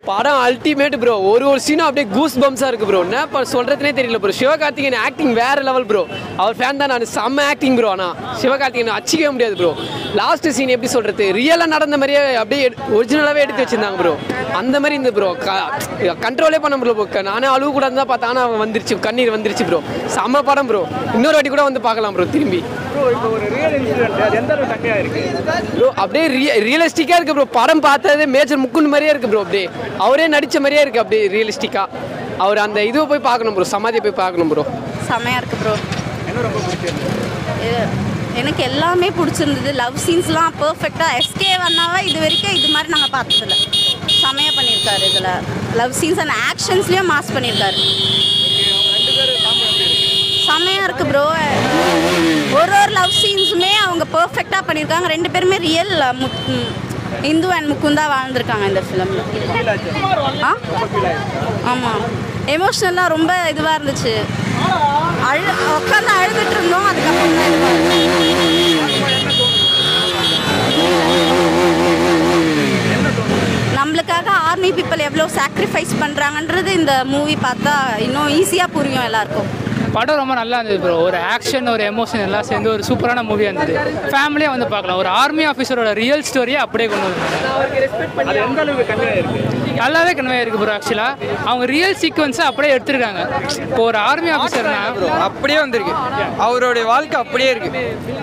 படம் ultimate bro ஒரு ஒரு சீனும் அப்படியே கூஸ் பம்ஸாக இருக்குது ப்ரோ என்ன இப்போ சொல்கிறதுனே தெரியல ப்ரோ சிவகார்த்திகேயன் ஆக்டிங் வேற லெவல் ப்ரோ அவர் ஃபேன் தான் நான் செம்ம ஆக்டிங் ப்ரோ ஆனால் சிவகார்த்திகேயன் அச்சிக்கவே முடியாது ப்ரோ லாஸ்ட் சீன் எப்படி சொல்கிறது ரியலாக நடந்த மாதிரியே அப்படியே ஒரிஜினலாகவே எடுத்து வச்சிருந்தாங்க ப்ரோ அந்த மாதிரி இந்த ப்ரோ கண்ட்ரோலே பண்ண முடியல ப்ரோ நானே அழுவு கூட தான் பார்த்தா ஆனால் வந்துருச்சு கண்ணீர் வந்துருச்சு ப்ரோ செம்ம படம் ப்ரோ இன்னொரு வாட்டி கூட வந்து பார்க்கலாம் ப்ரோ திரும்பி ப்ரோ இப்போ ஒரு ரியல் இன்சிடென்ட் அது எந்த அளவுக்கு சண்டையாக இருக்கு ப்ரோ அப்படியே ரிய ரியலிஸ்டிக்காக இருக்குது ப்ரோ படம் பார்த்தது மேஜர் முக்குன்னு மாதிரியே இருக்குது ப்ரோ அப்படியே அவரே நடித்த மாதிரியே இருக்குது அப்படியே ரியலிஸ்டிக்காக அவர் அந்த இதுவை போய் பார்க்கணும் ப்ரோ சமாதியை போய் பார்க்கணும் ப்ரோ செமையாக இருக்குது ப்ரோ என்ன ரொம்ப பிடிச்சிருக்கு எனக்கு எல்லாமே பிடிச்சிருந்தது லவ் சீன்ஸ்லாம் பர்ஃபெக்டாக எஸ்கே வந்தாவே இது வரைக்கும் இது மாதிரி நாங்கள் பார்த்ததில்ல செமையாக பண்ணியிருக்காரு இதில் லவ் சீன்ஸ் அண்ட் ஆக்ஷன்ஸ்லேயும் மாஸ் பண்ணியிருக்காரு செமையாக இருக்குது ப்ரோ ஒரு ஒரு லவ் சீன்ஸுமே அவங்க பர்ஃபெக்டாக பண்ணியிருக்காங்க ரெண்டு பேருமே ரியல் இந்து அண்ட் முக்குந்தா வாழ்ந்திருக்காங்க இந்த ஃபிலிமில் ஆ ஆமாம் எமோஷ்னலாக ரொம்ப இதுவாக இருந்துச்சு அழு உட்காந்து அழுதுட்டு இருந்தோம் அதுக்கப்புறம் தான் இதுவா நம்மளுக்காக ஆர்மி பீப்புள் எவ்வளோ சாக்ரிஃபைஸ் பண்ணுறாங்கன்றது இந்த மூவி பார்த்தா இன்னும் ஈஸியாக புரியும் எல்லாருக்கும் படம் ரொம்ப நல்லா இருந்தது ப்ரோ ஒரு ஆக்ஷன் ஒரு எமோஷன் எல்லாம் சேர்ந்து ஒரு சூப்பரான மூவியாக இருந்தது ஃபேமிலியாக வந்து பார்க்கலாம் ஒரு ஆர்மி ஆஃபீஸரோட ரியல் ஸ்டோரியை அப்படியே கொண்டு வந்தாங்க அது எந்த அளவுக்கு கன்வே இருக்கு நல்லாவே கன்வே இருக்கு ப்ரோ ஆக்சுவலாக அவங்க ரியல் சீக்வன்ஸை அப்படியே எடுத்திருக்காங்க இப்போ ஒரு ஆர்மி ஆஃபீஸர்னா அப்படியே வந்திருக்கு அவருடைய வாழ்க்கை அப்படியே இருக்கு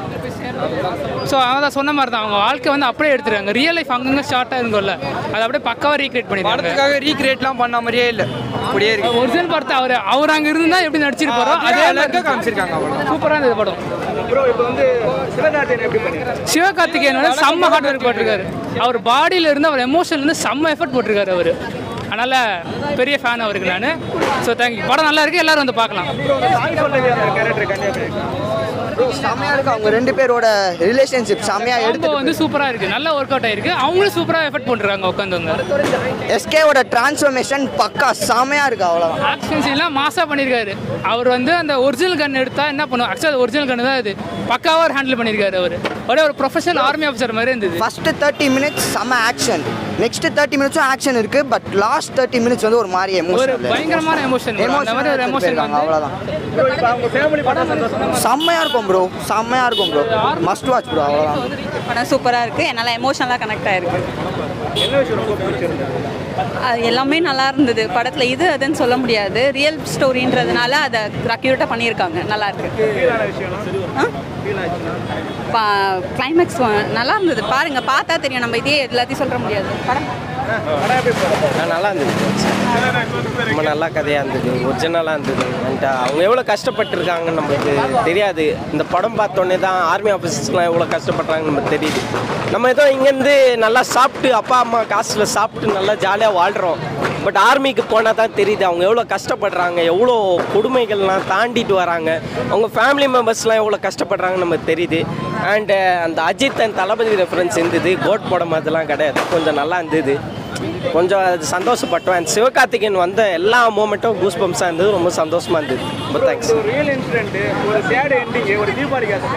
ஸோ அவன் தான் சொன்ன மாதிரி தான் அவங்க வாழ்க்கை வந்து அப்படியே எடுத்துருக்காங்க ரியல் லைஃப் அங்கங்கே ஸ்டார்ட் ஆயிருக்கும்ல அதை அப்படியே பக்காவாக ரீக்ரியேட் பண்ணிருக்காங்க படத்துக்காக ரீக்ரியேட்லாம் பண்ண மாதிரியே இல்லை அப்படியே இருக்கு ஒரிஜினல் படத்தை அவர் அவர் அங்கே இருந்தா எப்படி நடிச்சிருப்பாரோ அதே அதே அழகா காமிச்சிருக்காங்க அவ்வளோ சூப்பராக இருந்தது படம் ப்ரோ இப்போ வந்து சிவகார்த்தியன் எப்படி பண்ணிருக்காரு சிவகார்த்திகேயன் வந்து செம்ம ஹார்ட் ஒர்க் போட்டிருக்காரு அவர் பாடியில இருந்து அவர் எமோஷன்ல இருந்து செம்ம எஃபர்ட் போட்டிருக்காரு அவர் அதனால பெரிய ஃபேன் அவருக்கு நான் ஸோ தேங்க்யூ படம் நல்லா இருக்கு எல்லாரும் வந்து பார்க்கலாம் ப்ரோ சாய் சொல்லவி அந்த கேரக்டர் கன்வே பண்ணிருக்காங்க செம்மையா இருக்கு அவங்க ரெண்டு பேரோட ரிலேஷன்ஷிப் செம்மையா ரொம்ப எடுத்து வந்து சூப்பரா இருக்கு நல்ல ஒர்க் அவுட் ஆயிருக்கு அவங்களும் சூப்பரா எஃபர்ட் போட்டுருக்காங்க உட்காந்தவங்க எஸ்கேவோட டிரான்ஸ்ஃபர்மேஷன் பக்கா செம்மையா இருக்கு அவ்வளவுதான் ஆக்ஷன் சீன்லாம் மாசா பண்ணியிருக்காரு அவர் வந்து அந்த ஒரிஜினல் கன் எடுத்தா என்ன பண்ணும் ஆக்சுவலாக ஒரிஜினல் கன் தான் இது பக்காவா ஹேண்டில் பண்ணியிருக்காரு அவர் ஒரே ஒரு ப்ரொஃபஷனல் ஆர்மி ஆஃபீஸர் மாதிரி இருந்தது ஃபர்ஸ்ட் தேர்ட்டி மினிட்ஸ் செம்ம ஆக்ஷன் நெக்ஸ்ட் தேர்ட்டி மினிட்ஸும் ஆக்ஷன் இருக்கு பட் லாஸ்ட் தேர்ட்டி மினிட்ஸ் வந்து ஒரு மாதிரி ஒரு எமோஷன் பயங்கரமான எமோஷன் அந்த மாதிரி ஒரு எமோஷன் வந்து அவ்வளவுதான் ப்ரோ இப்போ அவங்க ஃபேமிலி பார்த்தா சந்தோஷமா செம்மையா இருக்கும் ப்ரோ செம்மையா இருக்கும் ப்ரோ மஸ்ட் வாட்ச் ப்ரோ அவ்வளவுதான் படம் சூப்பராக இருக்குது என்னால் எமோஷனலாக கனெக்ட் ஆயிருக்கு என்ன விஷயம் ரொம்ப பிடிச்சிருந்தது அது எல்லாமே நல்லா இருந்தது படத்தில் இது அதுன்னு சொல்ல முடியாது ரியல் ஸ்டோரின்றதுனால அதை அக்யூரேட்டாக பண்ணியிருக்காங்க நல்லா இருக்கு ஃபீலான விஷயம்னா ஃபீல் ஆச்சுன்னா கிளைமேக்ஸ் நல்லா இருந்தது பாருங்க பார்த்தா தெரியும் நம்ம இதே எல்லாத்தையும் சொல்ல முடியாது படம் படம் எப்படி போகிறோம் நல்லா இருந்தது ரொம்ப நல்லா கதையாக இருந்தது ஒரிஜினலாக இருந்தது அண்ட் அவங்க எவ்வளோ கஷ்டப்பட்டிருக்காங்கன்னு நம்மளுக்கு தெரியாது இந்த படம் பார்த்தோன்னே தான் ஆர்மி ஆஃபீஸர்ஸ்லாம் எவ்வளோ கஷ்டப்படுறாங்கன்னு நமக்கு தெரியுது நம்ம ஏதோ இங்கேருந்து நல்லா சாப்பிட்டு அப்பா அம்மா காசில் சாப்பிட்டு நல்லா ஜாலியாக வாழ்கிறோம் பட் ஆர்மிக்கு போனால் தான் தெரியுது அவங்க எவ்வளோ கஷ்டப்படுறாங்க எவ்வளோ கொடுமைகள்லாம் தாண்டிட்டு வராங்க அவங்க ஃபேமிலி மெம்பர்ஸ்லாம் எவ்வளோ கஷ்டப்படுறாங்கன்னு நமக்கு தெரியுது அண்டு அந்த அஜித் அண்ட் தளபதி ரெஃபரன்ஸ் இருந்தது கோட் படம் அதெல்லாம் கிடையாது கொஞ்சம் நல்லா இருந்தது கொஞ்சம் அது சந்தோஷப்பட்டோம் அண்ட் சிவகார்த்திகேயன் வந்த எல்லா மூமெண்ட்டும் கூஸ் பம்ஸாக இருந்தது ரொம்ப சந்தோஷமாக இருந்தது ரொம்ப தேங்க்ஸ் ஒரு ரியல் இன்சிடென்ட் ஒரு சேட் எண்டிங் ஒரு தீபாவளி காசு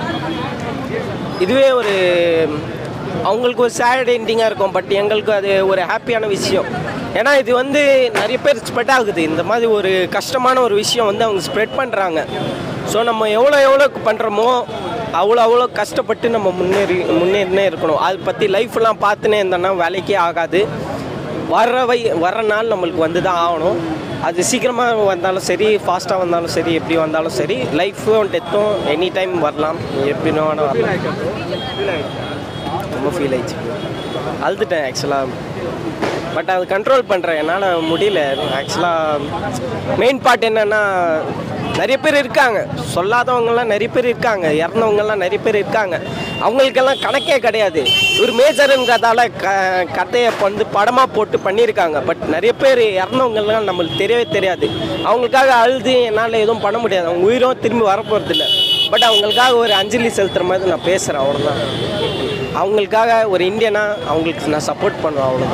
இதுவே ஒரு அவங்களுக்கு ஒரு சேட் எண்டிங்காக இருக்கும் பட் எங்களுக்கு அது ஒரு ஹாப்பியான விஷயம் ஏன்னா இது வந்து நிறைய பேர் ஸ்ப்ரெட் ஆகுது இந்த மாதிரி ஒரு கஷ்டமான ஒரு விஷயம் வந்து அவங்க ஸ்ப்ரெட் பண்ணுறாங்க ஸோ நம்ம எவ்வளோ எவ்வளோ பண்ணுறோமோ அவ்வளோ அவ்வளோ கஷ்டப்பட்டு நம்ம முன்னேறி முன்னேறினே இருக்கணும் அதை பற்றி லைஃப்லாம் பார்த்துனே இருந்தோன்னா வேலைக்கே ஆகாது வர்ற வை வர்ற நாள் நம்மளுக்கு வந்து தான் ஆகணும் அது சீக்கிரமாக வந்தாலும் சரி ஃபாஸ்ட்டாக வந்தாலும் சரி எப்படி வந்தாலும் சரி லைஃப்பும் டெத்தும் எனி டைம் வரலாம் எப்படி வேணால் வரலாம் ரொம்ப ஃபீல் ஆயிடுச்சு அழுதுட்டேன் ஆக்சுவலாக பட் அது கண்ட்ரோல் பண்ணுறேன் என்னால் முடியல ஆக்சுவலாக மெயின் பார்ட் என்னென்னா நிறைய பேர் இருக்காங்க சொல்லாதவங்கலாம் நிறைய பேர் இருக்காங்க இறந்தவங்கலாம் நிறைய பேர் இருக்காங்க அவங்களுக்கெல்லாம் கணக்கே கிடையாது ஒரு மேஜருங்கிறதால க கதையை வந்து படமாக போட்டு பண்ணியிருக்காங்க பட் நிறைய பேர் இறந்தவங்கலாம் நம்மளுக்கு தெரியவே தெரியாது அவங்களுக்காக அழுது என்னால் எதுவும் பண்ண முடியாது அவங்க உயிரும் திரும்பி வரப்போகிறதில்ல பட் அவங்களுக்காக ஒரு அஞ்சலி செலுத்துகிற மாதிரி நான் பேசுகிறேன் அவ்வளோதான் அவங்களுக்காக ஒரு இந்தியனா அவங்களுக்கு நான் சப்போர்ட் பண்ணுவேன் அவ்வளோதான்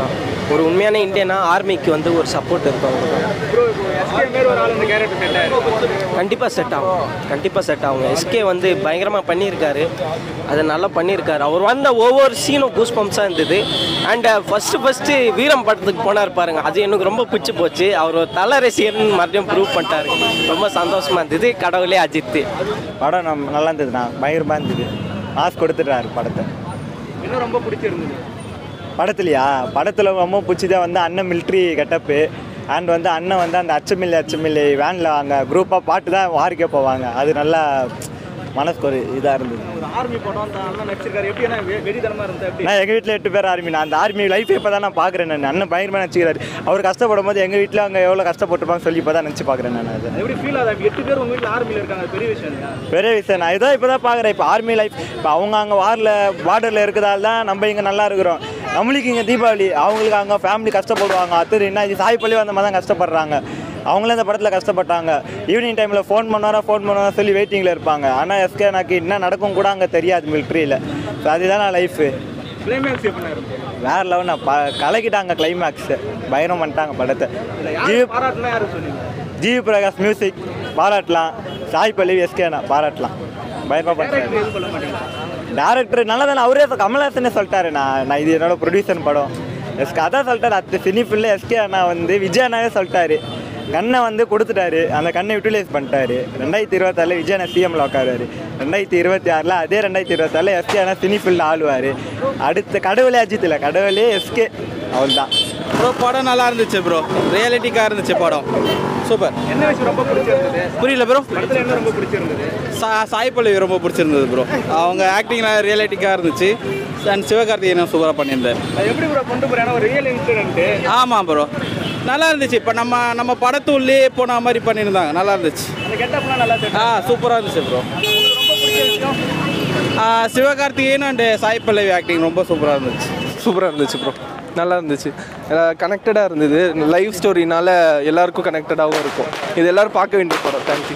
ஒரு உண்மையான இந்தியனா ஆர்மிக்கு வந்து ஒரு சப்போர்ட் இருக்கும் அவங்களுக்கு ப்ரோ இப்போ எஸ்கே மாரி ஒரு ஆள் இந்த கேரக்டர் செட் ஆயிருக்கு கண்டிப்பாக செட் ஆகும் கண்டிப்பாக செட் ஆகும் எஸ்கே வந்து பயங்கரமாக பண்ணியிருக்காரு அதை நல்லா பண்ணியிருக்காரு அவர் வந்த ஒவ்வொரு சீனும் கூஸ் பம்ப்ஸாக இருந்தது அண்ட் ஃபஸ்ட்டு ஃபஸ்ட்டு வீரம் படத்துக்கு போனார் பாருங்க அது எனக்கு ரொம்ப பிடிச்சி போச்சு அவர் ஒரு தல ரசிகர்னு மறுபடியும் ப்ரூவ் பண்ணிட்டாரு ரொம்ப சந்தோஷமாக இருந்தது கடவுளே அஜித்து படம் நம்ம நல்லா இருந்ததுண்ணா பயங்கரமாக இருந்தது மாஸ் கொடுத்துட்டாரு படத்தை இன்னும் ரொம்ப பிடிச்சிருந்தது படத்துலையா படத்தில் ரொம்ப பிடிச்சதே வந்து அண்ணன் மிலிட்ரி கெட்டப்பு அண்ட் வந்து அண்ணன் வந்து அந்த அச்சமில்லை அச்சமில்லை வேனில் அங்கே குரூப்பாக பாட்டு தான் வாரிக்க போவாங்க அது நல்லா மனசுக்கு ஒரு இதாக இருந்தது ஒரு ஆர்மி படம் அந்த அண்ணன் நடிச்சிருக்காரு எப்படி என்ன வெ- வெறித்தனமா இருந்தா எப்படி நான் எங்கள் வீட்டில் எட்டு பேர் ஆர்மி நான் அந்த ஆர்மி லைஃப் இப்போ தான் நான் பார்க்குறேன் நான் அண்ணன் பயங்கரமாக நினச்சிக்கிறாரு அவர் கஷ்டப்படும் போது எங்கள் வீட்டில் அங்கே எவ்வளோ கஷ்டப்பட்டுருப்பாங்க சொல்லி இப்போ தான் நினச்சி பார்க்குறேன் நான் அதை எப்படி ஃபீல் ஆகுது எட்டு பேர் உங்க வீட்டில் ஆர்மியில் இருக்காங்க அது பெரிய விஷயம் இல்லையா பெரிய விஷயம் நான் இதான் இப்போ தான் பார்க்குறேன் இப்போ ஆர்மி லைஃப் இப்போ அவங்க அங்கே வாரில் பார்டரில் இருக்கிறதால தான் நம்ம இங்கே நல்லா இருக்கிறோம் நம்மளுக்கு இங்கே தீபாவளி அவங்களுக்கு அங்கே ஃபேமிலி கஷ்டப்படுவாங்க அடுத்தது என்ன இது சாய் பள்ளி அந்த மாதிரி தான் கஷ்டப்படுறாங்க அவங்களும் இந்த படத்தில் கஷ்டப்பட்டாங்க ஈவினிங் டைமில் ஃபோன் பண்ணாரா ஃபோன் பண்ணாரா சொல்லி வெயிட்டிங்கில் இருப்பாங்க ஆனால் எஸ்கே எனக்கு என்ன நடக்கும் கூட அங்கே தெரியாது மிலிட்ரியில் ஸோ அதுதான் நான் லைஃபு கிளைமேக்ஸ் எப்படி இருக்கும் வேற லெவல் நான் ப கலக்கிட்டாங்க கிளைமேக்ஸு பயணம் பண்ணிட்டாங்க படத்தை ஜி யார் பாராட்டுனா யாரு சொன்னீங்க ஜிவி பிரகாஷ் மியூசிக் பாராட்டலாம் சாய் பல்லவி எஸ்கேனா பாராட்டலாம் பயமா பண்ணுறாரு எதுவும் சொல்ல மாட்டீங்க டேரக்டர் நல்லா தானே அவரே சொ- கமல்ஹாசனே சொல்லிட்டாரு நான் நான் இது என்னோட ப்ரொடியூசர் படம் எஸ்கே அதான் சொல்லிட்டாரு அத்த சினி ஃபுல்ல எஸ்கே அண்ணா வந்து விஜய் அண்ணாவே சொல்லிட்டாரு கண்ணை வந்து கொடுத்துட்டாரு அந்த கண்ணை யூட்டிலைஸ் பண்ணிட்டாரு ரெண்டாயிரத்தி இருபத்தாறில் விஜய் அண்ணா சிஎம்ல உட்காருவாரு ரெண்டாயிரத்தி இருபத்தி ஆறில் அதே ரெண்டாயிரத்தி இருபத்தாறில் எஸ்கே அண்ணா சினி ஃபுல்ல ஆளுவார் அடுத்த கடவுளே அஜித் இல்லை கடவுளே எஸ்கே அவள் தான் ப்ரோ படம் நல்லா இருந்துச்சு ப்ரோ ரியாலிட்டிக்காக இருந்துச்சு படம் சூப்பர் என்ன விஷயம் ரொம்ப பிடிச்சிருந்தது புரியல ப்ரோ படத்தில் என்ன ரொம்ப பிடிச்சிருந்தது சா சாய் பல்லவி ரொம்ப பிடிச்சிருந்தது ப்ரோ அவங்க ஆக்டிங் ரியாலிட்டிக்காக இருந்துச்சு அண்ட் சிவகார்த்திகேயனும் சூப்பராக பண்ணியிருந்தார் அது எப்படி ப்ரோ கொண்டு போறேன் ஒரு ரியல் இன்சிடென்ட் ஆமாம் ப்ரோ நல்லா இருந்துச்சு இப்போ நம்ம நம்ம படத்துள்ளே போன மாதிரி பண்ணியிருந்தாங்க நல்லா இருந்துச்சு அந்த கெட்டப்லாம் நல்லா தெரியும் ஆ சூப்பராக இருந்துச்சு ப்ரோ ரொம்ப பிடிச்ச விஷயம் சிவகார்த்திகேயன் அண்ட் சாய் பல்லவி ஆக்டிங் ரொம்ப சூப்பராக இருந்துச்சு சூப்பராக இருந்துச்சு ப்ரோ நல்லா இருந்துச்சு கனெக்டடாக இருந்தது லைவ் ஸ்டோரினால எல்லாருக்கும் கனெக்டடாகவும் இருக்கும் இது எல்லாரும் பார்க்க வேண்டிய படம் தேங்க்யூ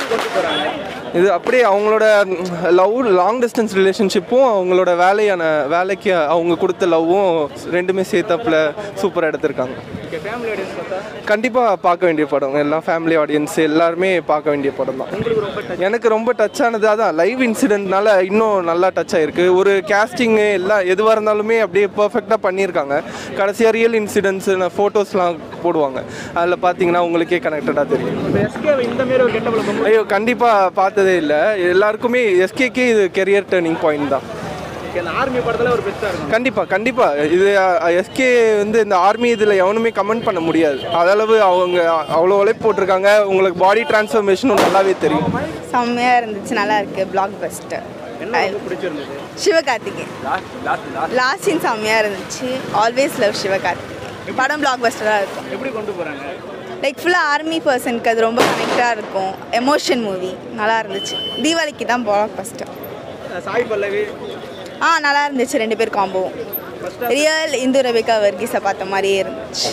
இது அப்படியே அவங்களோட லவ் லாங் டிஸ்டன்ஸ் ரிலேஷன்ஷிப்பும் அவங்களோட வேலையான வேலைக்கு அவங்க கொடுத்த லவ்வும் ரெண்டுமே சேர்த்தாப்புல சூப்பராக எடுத்திருக்காங்க ஓகே ஃபேமிலி ஆடியன்ஸ் பார்த்தா கண்டிப்பாக பார்க்க வேண்டிய படம் எல்லாம் ஃபேமிலி ஆடியன்ஸ் எல்லாருமே பார்க்க வேண்டிய படம் தான் உங்களுக்கு ரொம்ப touch எனக்கு ரொம்ப டச் ஆனது அதான் லைவ் இன்சிடென்ட்னால இன்னும் நல்லா டச் ஆயிருக்கு ஒரு கேஸ்டிங்கு எல்லாம் எதுவாக இருந்தாலுமே அப்படியே பர்ஃபெக்டாக பண்ணியிருக்காங்க கடைசியாக ரியல் இன்சிடென்ட்ஸ் ஃபோட்டோஸ்லாம் போடுவாங்க அதில் பார்த்தீங்கன்னா உங்களுக்கே கனெக்டடாக தெரியும் இப்போ எஸ்கே இந்த மாதிரி ஒரு கெட்டப்ல ரொம்ப ஐயோ கண்டிப்பாக பார்த்ததே இல்லை எல்லாருக்குமே எஸ்கேக்கே இது கெரியர் டேர்னிங் பாயிண்ட் தான் Okay, அந்த ஆர்மி படத்துல ஒரு பெஸ்ட்டாக இருக்கும் கண்டிப்பாக கண்டிப்பாக இது எஸ்கே வந்து இந்த ஆர்மி இதில் எவனுமே கமெண்ட் பண்ண முடியாது அதளவு அவங்க அவ்வளோ உழைப்பு போட்டிருக்காங்க உங்களுக்கு பாடி டிரான்ஸ்ஃபர்மேஷனும் நல்லாவே தெரியும் செம்மையாக இருந்துச்சு நல்லா இருக்கு பிளாக் பஸ்டர் என்ன ரொம்ப பிடிச்சிருந்தது சிவகார்த்திகேயன் லாஸ்ட் சீன் செம்மையாக இருந்துச்சு ஆல்வேஸ் லவ் சிவகார்த்திகேயன் படம் பிளாக் பஸ்டராக இருக்கும் எப்படி கொண்டு போறாங்க லைக் ஃபுல்லாக ஆர்மி பர்சனுக்கு அது ரொம்ப கனெக்டாக இருக்கும் எமோஷன் மூவி நல்லா இருந்துச்சு தீபாவளிக்கு தான் பிளாக் பஸ்டர் அஹ் சாய் பல்லவி ஆ நல்லா இருந்துச்சு ரெண்டு பேர் காம்போவும் ரியல் இந்து ரெபிகா வர்கீஸை பார்த்த மாதிரியே இருந்துச்சு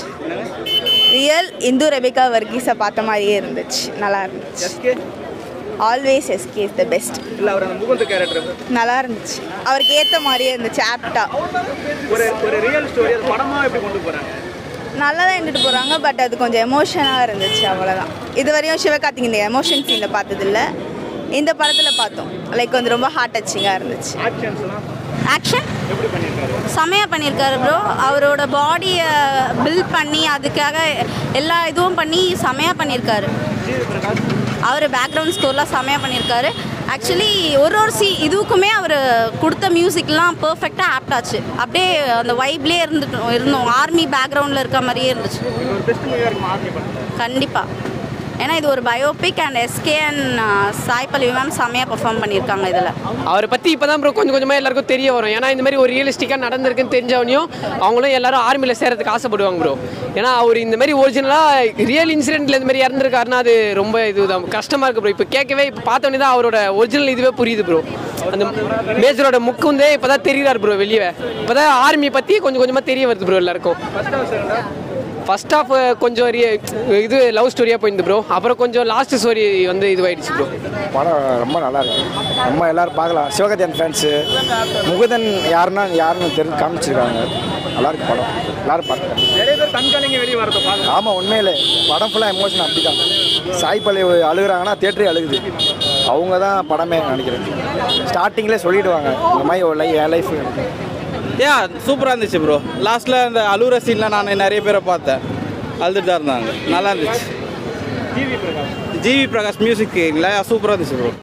ரியல் இந்து ரெபிகா வர்கீஸை பார்த்த மாதிரியே இருந்துச்சு நல்லா இருந்துச்சு SK always SK is the best இல்லை அவர் அந்த முகுந்த கேரக்டர் நல்லா இருந்துச்சு அவருக்கு ஏற்ற மாதிரியே இருந்துச்சு ஆப்டா ஒரு ஒரு ரியல் ஸ்டோரி அது படமா எப்படி கொண்டு போறாங்க நல்லா தான் எடுத்துகிட்டு போகிறாங்க பட் அது கொஞ்சம் எமோஷனாக இருந்துச்சு அவ்வளோதான் இது வரையும் சிவகார்த்திக் இந்த எமோஷன் சீனில் பார்த்ததில்ல இந்த படத்தில் பார்த்தோம் லைக் வந்து ரொம்ப ஹார்ட் டச்சிங்காக இருந்துச்சு ஆக்ஷன்ஸ்லாம் ஆக்ஷன் எப்படி பண்ணியிருக்காரு செமையாக பண்ணியிருக்காரு ப்ரோ அவரோட பாடியை பில்ட் பண்ணி அதுக்காக எல்லா இதுவும் பண்ணி செமையாக பண்ணியிருக்காரு ஜிவி பிரகாஷ் அவர் பேக்ரவுண்ட் ஸ்கோர்லாம் செமையாக பண்ணியிருக்காரு ஆக்சுவலி ஒரு ஒரு சி இதுவுக்குமே அவர் கொடுத்த மியூசிக்லாம் பர்ஃபெக்டாக ஆப்ட் ஆச்சு அப்படியே அந்த வைப்லேயே இருந்துட்டோம் இருந்தோம் ஆர்மி பேக்ரவுண்டில் இருக்க மாதிரியே இருந்துச்சு இது ஒரு பெஸ்ட் மூவியாக இருக்கும் ஆர்மி படம் கண்டிப்பாக ஏன்னா இது ஒரு biopic and SK and Sai Pallavi ma'am செமையாக பெர்ஃபார்ம் பண்ணியிருக்காங்க இதில் அவரை பற்றி இப்போ தான் ப்ரோ கொஞ்சம் கொஞ்சமாக எல்லாருக்கும் தெரிய வரும் ஏன்னா இந்த மாதிரி ஒரு ரியலிஸ்டிக்காக நடந்திருக்குன்னு தெரிஞ்சவனையும் அவங்களும் எல்லாரும் ஆர்மியில் சேரத்துக்கு ஆசைப்படுவாங்க ப்ரோ ஏன்னா அவர் இந்த மாதிரி ஒரிஜினலாக ரியல் இன்சிடென்ட்ல இந்த மாதிரி இறந்துருக்காருன்னா அது ரொம்ப இதுதான் கஷ்டமாக இருக்குது ப்ரோ இப்போ கேட்கவே இப்போ பார்த்தோன்னே தான் அவரோட ஒரிஜினல் இதுவே புரியுது ப்ரோ அந்த மேஜரோட முக்கு வந்து இப்போ தான் தெரியுறாரு ப்ரோ வெளியே இப்போ தான் ஆர்மி பற்றி கொஞ்சம் கொஞ்சமாக தெரிய வருது ப்ரோ எல்லாருக்கும் ஃபர்ஸ்ட் ஹவுஸ் செகண்டா ஃபர்ஸ்ட் ஆஃப் கொஞ்சம் ரிய- இது லவ் ஸ்டோரியாக போயிருந்து ப்ரோ அப்புறம் கொஞ்சம் லாஸ்ட் ஸ்டோரி வந்து இதுவாயிடுச்சு ப்ரோ படம் ரொம்ப நல்லா இருக்கு நம்ம எல்லாரும் பார்க்கலாம் சிவகார்த்தியன் ஃபேன்ஸு முகுதன் யாருன்னா யாருன்னு தெரிஞ்சு காமிச்சிருக்காங்க நல்லா இருக்கு படம் எல்லாரும் பார்த்துருக்காங்க நிறைய பேர் கண்காலிங்க வெளியே வரத பார்க்கலாம் ஆமாம் உண்மையிலே படம் ஃபுல்லாக எமோஷன் அப்படி தான் சாய் பள்ளி அழுகுறாங்கன்னா தேட்டரே அழுகுது அவங்க தான் படமே நினைக்கிறேன் ஸ்டார்டிங்லேயே சொல்லிடுவாங்க இந்த மாதிரி ஒரு லைஃப் என் லைஃப் ஏ சூப்பராக இருந்துச்சு ப்ரோ லாஸ்ட்டில் அந்த அழுகுற சீனில் நான் நிறைய பேரை பார்த்தேன் அழுதுட்டு தான் இருந்தாங்க நல்லா இருந்துச்சு ஜிவி பிரகாஷ் மியூசிக் இல்லை சூப்பராக இருந்துச்சு ப்ரோ